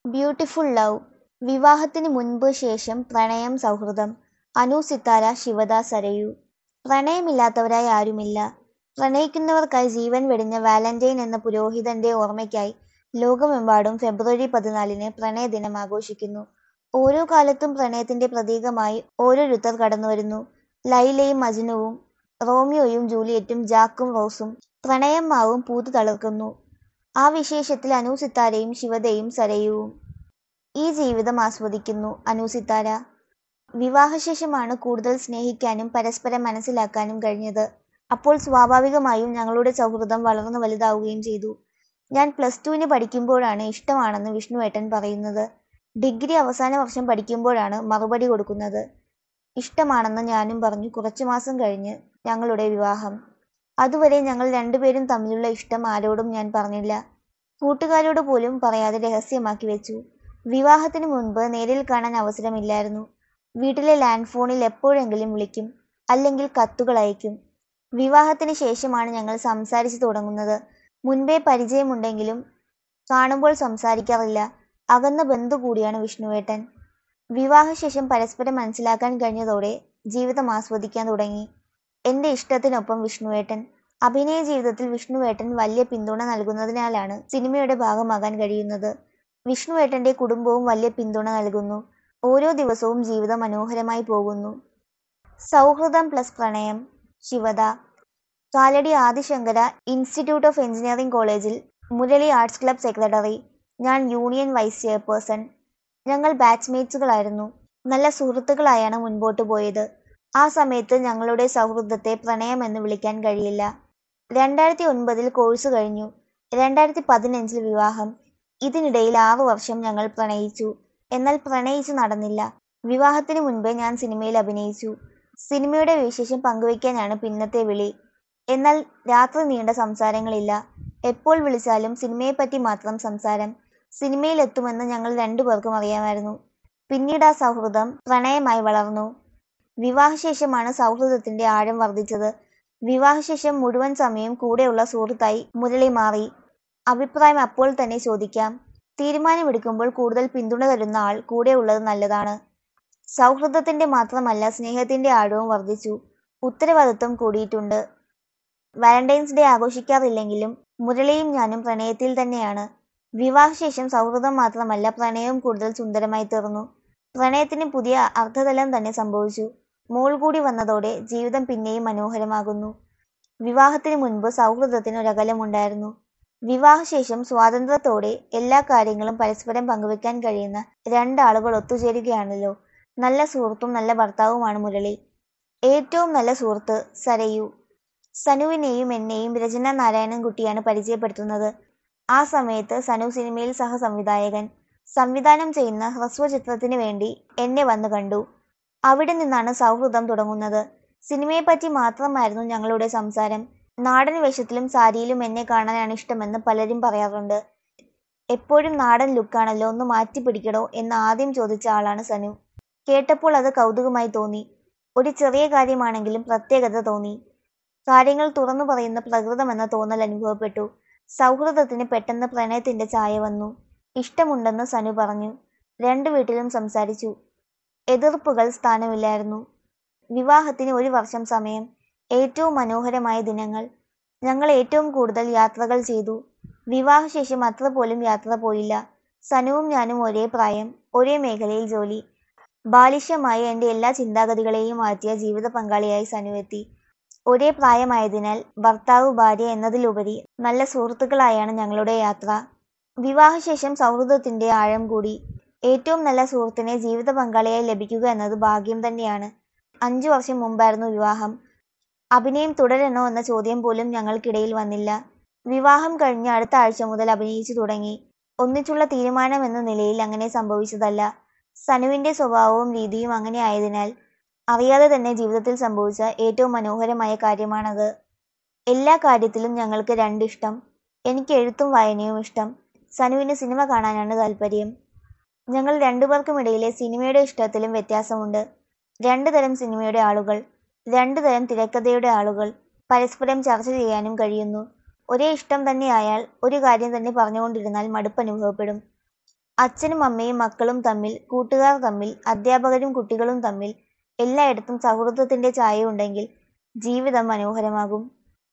beautiful love വിവാഹത്തിന് മുൻപ് ശേഷം പ്രണയം സൗഹൃദം അനു സിത്താര ശിവദ സരയു പ്രണയമില്ലാത്തവരായി ആരുമില്ല പ്രണയിക്കുന്നവർക്കായി ജീവൻ വെടിഞ്ഞ വാലന്റൈൻ എന്ന പുരോഹിതന്റെ ഓർമ്മയ്ക്കായി ലോകമെമ്പാടും ഫെബ്രുവരി പതിനാലിന് പ്രണയദിനം ആഘോഷിക്കുന്നു ഓരോ കാലത്തും പ്രണയത്തിന്റെ പ്രതീകമായി ഓരോരുത്തർ കടന്നുവരുന്നു ലൈലയും മജ്നുവും റോമിയോയും ജൂലിയറ്റും ജാക്കും റോസും പ്രണയം മാവും പൂത്തു തളിർക്കുന്നു ആ വിശേഷത്തിൽ അനു സിത്താരയും ശിവദയും സരയുവും ഈ ജീവിതം ആസ്വദിക്കുന്നു അനു സിത്താര വിവാഹശേഷമാണ് കൂടുതൽ സ്നേഹിക്കാനും പരസ്പരം മനസ്സിലാക്കാനും കഴിഞ്ഞത് അപ്പോൾ സ്വാഭാവികമായും ഞങ്ങളുടെ സൗഹൃദം വളർന്നു വലുതാവുകയും ചെയ്തു ഞാൻ പ്ലസ് ടുവിന് പഠിക്കുമ്പോഴാണ് ഇഷ്ടമാണെന്ന് വിഷ്ണുവേട്ടൻ പറയുന്നത് ഡിഗ്രി അവസാന വർഷം പഠിക്കുമ്പോഴാണ് മറുപടി കൊടുക്കുന്നത് ഇഷ്ടമാണെന്ന് ഞാനും പറഞ്ഞു കുറച്ചു മാസം കഴിഞ്ഞ് ഞങ്ങളുടെ വിവാഹം അതുവരെ ഞങ്ങൾ രണ്ടുപേരും തമ്മിലുള്ള ഇഷ്ടം ആരോടും ഞാൻ പറഞ്ഞില്ല കൂട്ടുകാരോട് പോലും പറയാതെ രഹസ്യമാക്കി വെച്ചു വിവാഹത്തിന് മുൻപ് നേരിൽ കാണാൻ അവസരമില്ലായിരുന്നു വീട്ടിലെ ലാൻഡ് ഫോണിൽ എപ്പോഴെങ്കിലും വിളിക്കും അല്ലെങ്കിൽ കത്തുകൾ അയക്കും വിവാഹത്തിന് ശേഷമാണ് ഞങ്ങൾ സംസാരിച്ചു തുടങ്ങുന്നത് മുൻപേ പരിചയമുണ്ടെങ്കിലും കാണുമ്പോൾ സംസാരിക്കാറില്ല അകന്ന ബന്ധു കൂടിയാണ് വിഷ്ണുവേട്ടൻ വിവാഹശേഷം പരസ്പരം മനസ്സിലാക്കാൻ കഴിഞ്ഞതോടെ ജീവിതം ആസ്വദിക്കാൻ തുടങ്ങി എന്റെ ഇഷ്ടത്തിനൊപ്പം വിഷ്ണുവേട്ടൻ അഭിനയ ജീവിതത്തിൽ വിഷ്ണുവേട്ടൻ വലിയ പിന്തുണ നൽകുന്നതിനാലാണ് സിനിമയുടെ ഭാഗമാകാൻ കഴിയുന്നത് വിഷ്ണുവേട്ടന്റെ കുടുംബവും വലിയ പിന്തുണ നൽകുന്നു ഓരോ ദിവസവും ജീവിതം മനോഹരമായി പോകുന്നു സൗഹൃദം പ്ലസ് പ്രണയം Shivada Kalady Adishankara institute of engineering കോളേജിൽ മുരളി ആർട്സ് ക്ലബ് സെക്രട്ടറി ഞാൻ യൂണിയൻ വൈസ് ചെയർപേഴ്സൺ ഞങ്ങൾ ബാച്ച്മേറ്റ്സുകളായിരുന്നു നല്ല സുഹൃത്തുക്കളായാണ് മുൻപോട്ട് പോയത് ആ സമയത്ത് ഞങ്ങളുടെ സൗഹൃദത്തെ പ്രണയം എന്ന് വിളിക്കാൻ കഴിയില്ല രണ്ടായിരത്തി ഒൻപതിൽ കോഴ്സ് കഴിഞ്ഞു രണ്ടായിരത്തി പതിനഞ്ചിൽ വിവാഹം ഇതിനിടയിൽ ആറു വർഷം ഞങ്ങൾ പ്രണയിച്ചു എന്നാൽ പ്രണയിച്ചു നടന്നില്ല വിവാഹത്തിന് മുൻപേ ഞാൻ സിനിമയിൽ അഭിനയിച്ചു സിനിമയുടെ വിശേഷം പങ്കുവയ്ക്കാനാണ് പിന്നത്തെ വിളി എന്നാൽ രാത്രി നീണ്ട സംസാരങ്ങളില്ല എപ്പോൾ വിളിച്ചാലും സിനിമയെപ്പറ്റി മാത്രം സംസാരം സിനിമയിലെത്തുമെന്ന് ഞങ്ങൾ രണ്ടുപേർക്കും അറിയാമായിരുന്നു പിന്നീട് ആ സൗഹൃദം പ്രണയമായി വളർന്നു വിവാഹശേഷമാണ് സൗഹൃദത്തിന്റെ ആഴം വർദ്ധിച്ചത് വിവാഹശേഷം മുഴുവൻ സമയം കൂടെയുള്ള സുഹൃത്തായി മുരളി മാറി അഭിപ്രായം അപ്പോൾ തന്നെ ചോദിക്കാം തീരുമാനമെടുക്കുമ്പോൾ കൂടുതൽ പിന്തുണ തരുന്ന ആൾ കൂടെയുള്ളത് നല്ലതാണ് സൗഹൃദത്തിന്റെ മാത്രമല്ല സ്നേഹത്തിന്റെ ആഴവും വർദ്ധിച്ചു ഉത്തരവാദിത്വം കൂടിയിട്ടുണ്ട് വാലന്റൈൻസ് ഡേ ആഘോഷിക്കാറില്ലെങ്കിലും മുരളിയും ഞാനും പ്രണയത്തിൽ തന്നെയാണ് വിവാഹശേഷം സൗഹൃദം മാത്രമല്ല പ്രണയവും കൂടുതൽ സുന്ദരമായി തീർന്നു പ്രണയത്തിന് പുതിയ അർത്ഥതലം തന്നെ സംഭവിച്ചു മോൾ കൂടി വന്നതോടെ ജീവിതം പിന്നെയും മനോഹരമാകുന്നു വിവാഹത്തിന് മുൻപ് സൗഹൃദത്തിന് ഒരകലമുണ്ടായിരുന്നു വിവാഹശേഷം സ്വാതന്ത്ര്യത്തോടെ എല്ലാ കാര്യങ്ങളും പരസ്പരം പങ്കുവെക്കാൻ കഴിയുന്ന രണ്ടാളുകൾ ഒത്തുചേരുകയാണല്ലോ നല്ല സുഹൃത്തും നല്ല ഭർത്താവുമാണ് മുരളി ഏറ്റവും നല്ല സുഹൃത്ത് സരയു സനുവിനെയും എന്നെയും രചന നാരായണൻകുട്ടിയാണ് പരിചയപ്പെടുത്തുന്നത് ആ സമയത്ത് സനു സിനിമയിൽ സഹസംവിധായകൻ സംവിധാനം ചെയ്യുന്ന ഹ്രസ്വചിത്രത്തിന് വേണ്ടി എന്നെ വന്നു കണ്ടു അവിടെ നിന്നാണ് സൗഹൃദം തുടങ്ങുന്നത് സിനിമയെപ്പറ്റി മാത്രമായിരുന്നു ഞങ്ങളുടെ സംസാരം നാടൻ വേഷത്തിലും സാരിയിലും എന്നെ കാണാനാണ് ഇഷ്ടമെന്ന് പലരും പറയാറുണ്ട് എപ്പോഴും നാടൻ ലുക്കാണല്ലോ ഒന്ന് മാറ്റി പിടിക്കണോ എന്ന് ആദ്യം ചോദിച്ച ആളാണ് സനു കേട്ടപ്പോൾ അത് കൗതുകമായി തോന്നി ഒരു ചെറിയ കാര്യമാണെങ്കിലും പ്രത്യേകത തോന്നി കാര്യങ്ങൾ തുറന്നു പറയുന്ന പ്രകൃതമെന്ന തോന്നൽ അനുഭവപ്പെട്ടു സൗഹൃദത്തിന് പെട്ടെന്ന് പ്രണയത്തിന്റെ ചായ വന്നു ഇഷ്ടമുണ്ടെന്ന് സനു പറഞ്ഞു രണ്ടു വീട്ടിലും സംസാരിച്ചു എതിർപ്പുകൾ സ്ഥാനമില്ലായിരുന്നു വിവാഹത്തിന് ഒരു വർഷം സമയം ഏറ്റവും മനോഹരമായ ദിനങ്ങൾ ഞങ്ങൾ ഏറ്റവും കൂടുതൽ യാത്രകൾ ചെയ്തു വിവാഹശേഷം അത്ര പോലും യാത്ര പോയില്ല സനുവും ഞാനും ഒരേ പ്രായം ഒരേ മേഖലയിൽ ജോലി ബാലിഷ്യമായ എൻ്റെ എല്ലാ ചിന്താഗതികളെയും മാറ്റിയ ജീവിത പങ്കാളിയായി സനു എത്തി ഒരേ പ്രായമായതിനാൽ ഭർത്താവ് ഭാര്യ എന്നതിലുപരി നല്ല സുഹൃത്തുക്കളായാണ് ഞങ്ങളുടെ യാത്ര വിവാഹശേഷം സൗഹൃദത്തിന്റെ ആഴം കൂടി ഏറ്റവും നല്ല സുഹൃത്തിനെ ജീവിത പങ്കാളിയായി ലഭിക്കുക എന്നത് ഭാഗ്യം തന്നെയാണ് അഞ്ചു വർഷം മുമ്പായിരുന്നു വിവാഹം അഭിനയം തുടരണോ എന്ന ചോദ്യം പോലും ഞങ്ങൾക്കിടയിൽ വന്നില്ല വിവാഹം കഴിഞ്ഞ അടുത്ത ആഴ്ച മുതൽ അഭിനയിച്ചു തുടങ്ങി ഒന്നിച്ചുള്ള തീരുമാനം എന്ന നിലയിൽ അങ്ങനെ സംഭവിച്ചതല്ല സനുവിന്റെ സ്വഭാവവും രീതിയും അങ്ങനെ ആയതിനാൽ അറിയാതെ തന്നെ ജീവിതത്തിൽ സംഭവിച്ച ഏറ്റവും മനോഹരമായ കാര്യമാണത് എല്ലാ കാര്യത്തിലും ഞങ്ങൾക്ക് രണ്ടിഷ്ടം എനിക്ക് എഴുത്തും വായനയും ഇഷ്ടം സനുവിന് സിനിമ കാണാനാണ് താല്പര്യം ഞങ്ങൾ രണ്ടുപേർക്കുമിടയിലെ സിനിമയുടെ ഇഷ്ടത്തിലും വ്യത്യാസമുണ്ട് രണ്ടു തരം സിനിമയുടെ ആളുകൾ രണ്ടു തരം തിരക്കഥയുടെ ആളുകൾ പരസ്പരം ചർച്ച ചെയ്യാനും കഴിയുന്നു ഒരേ ഇഷ്ടം തന്നെയായാൽ ഒരു കാര്യം തന്നെ പറഞ്ഞുകൊണ്ടിരുന്നാൽ മടുപ്പ് അനുഭവപ്പെടും അച്ഛനും അമ്മയും മക്കളും തമ്മിൽ കൂട്ടുകാർ തമ്മിൽ അധ്യാപകരും കുട്ടികളും തമ്മിൽ എല്ലായിടത്തും സൗഹൃദത്തിന്റെ ഛായയുണ്ടെങ്കിൽ ജീവിതം മനോഹരമാകും